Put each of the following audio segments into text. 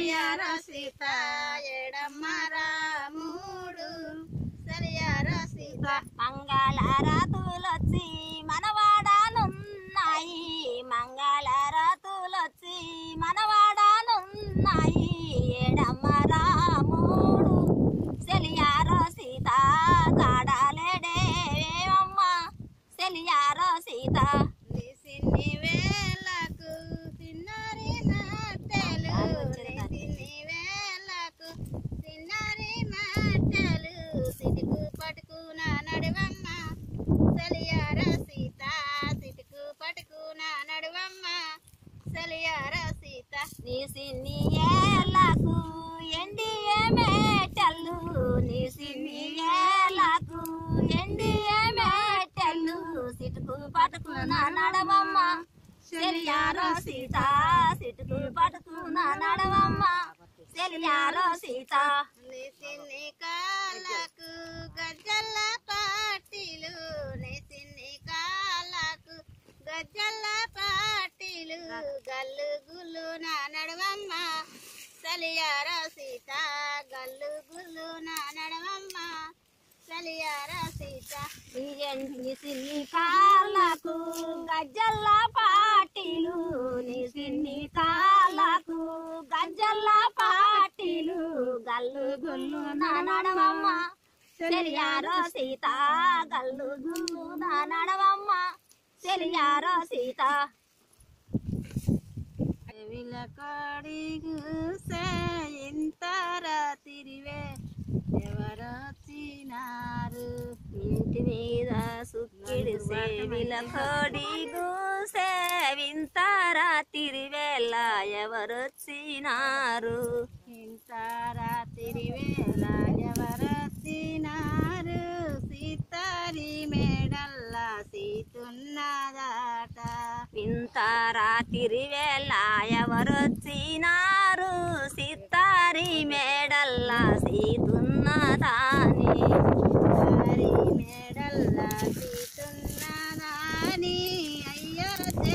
సరియారా సీత ఎడమ్మ రాముడు సరియారా సీత మంగళారతులొచ్చి మనవాడానున్నాయి మంగళారతులొచ్చి మనవాడానున్నాయి ఏడమ్మ రాముడు సెలియారో సీత కాడాలేడేమమ్మ సెలియారో సీత సిన్ని వేలకు తిన్నరి నాటలు సిన్ని వేలకు తిన్నరి నాటలు సిటుకు పట్టుకున నడువమ్మ సలియార సీత సిటుకు పట్టుకున నడువమ్మ సలియార సీత నీ సిన్ని ఏలకు ఎండి మేటల్లు నీ సిన్ని ఏలకు ఎండి మేటల్లు సిటుకు పట్టుకున్న నడవమ్మ సెలియారో సీత సిటుకు పట్టుకున్న నడవమ్మ సెలియారో సీత సిన్ని కాళ్ళకు గజ్జల పాటిలు సిన్ని కాళ్ళకు గజ్జల పాటిలు గల్లు గుల్లు నా నడవమ్మ సలియార సీత గల్లు గుల్లు నా నడవమ్మ సలియార సీత నీ ఎండి సిన్ని కాళ్ళకు గజ్జల్ల పాటీలు నీ సిన్ని కాళ్ళకు గజ్జల్ల పాటీలు గల్లు గుల్లు నా నడవమ్మ సెలియారో సీత గల్లు గుల్లు నా నడవమ్మ సెలియారో సీత విలకడిగు ఇంతర తిరివే ఎవరొచ్చినారు ఇంటి మీద సుక్కిడి సేవిల కోడి గూసే వింతారా తిరివేళ ఎవరొచ్చినారు ఇంత రాత్రి వేళ ఎవరొచ్చినారు సీతారి మేడల్లా సీతున్నదాట వింతారా తిరివేళ ఎవరొచ్చినారు సిత్తారి మేడల్లా సీతున్నదాని సారి మేడల్లా సీతున్నదాని అయ్యో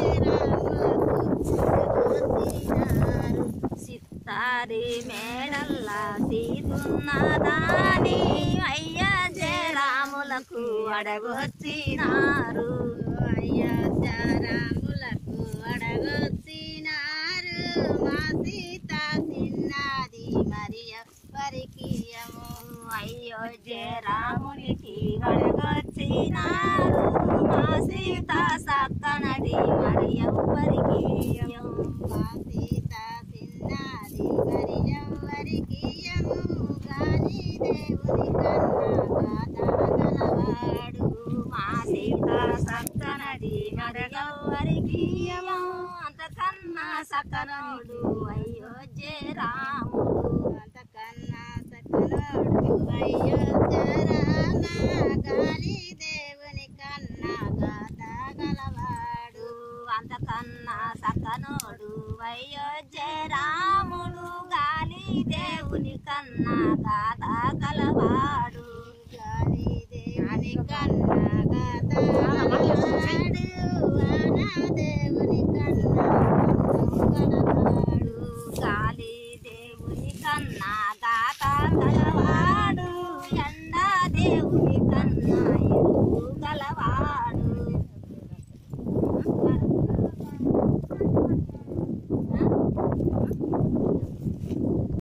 చేరాములకు సిత్తారి మేడల్లా సీతున్నదాని అయ్య జయరాములకు అడగొచ్చినారు అయ్యాచారాములకు అడగొచ్చినారు మా సీత తిన్నది మరి ఎవరికియము అయ్యో జయరామునికి అడగొచ్చినారు మా సీత సక్కనది మరి ఎవ్వరికి మా సీత తిన్నది మరి ఎవరికియము గాని దేవుని కన్నా కాదనగలవాడు మా సీత సక్కనది మరి ఎవ్వరికి అంతకన్నా సక్కనుడు అయ్యో జయరాముడు అంతకన్నా సకలుడు అయోధ్యరానా గాలి దేవుని కన్నా గాతగలవాడు అంతకన్నా సక్కనోడు అయోధ్య రాముడు గాలి దేవుని కన్నా గాథ గలవాడు గాలి దేవుని కన్నా గాతగలవాడు వాన దేవుని కన్నా గలవాడు గాలి దేవుని కన్నా గాథ గలవాడు ఎండ దేవుని కన్నా ఎరుగు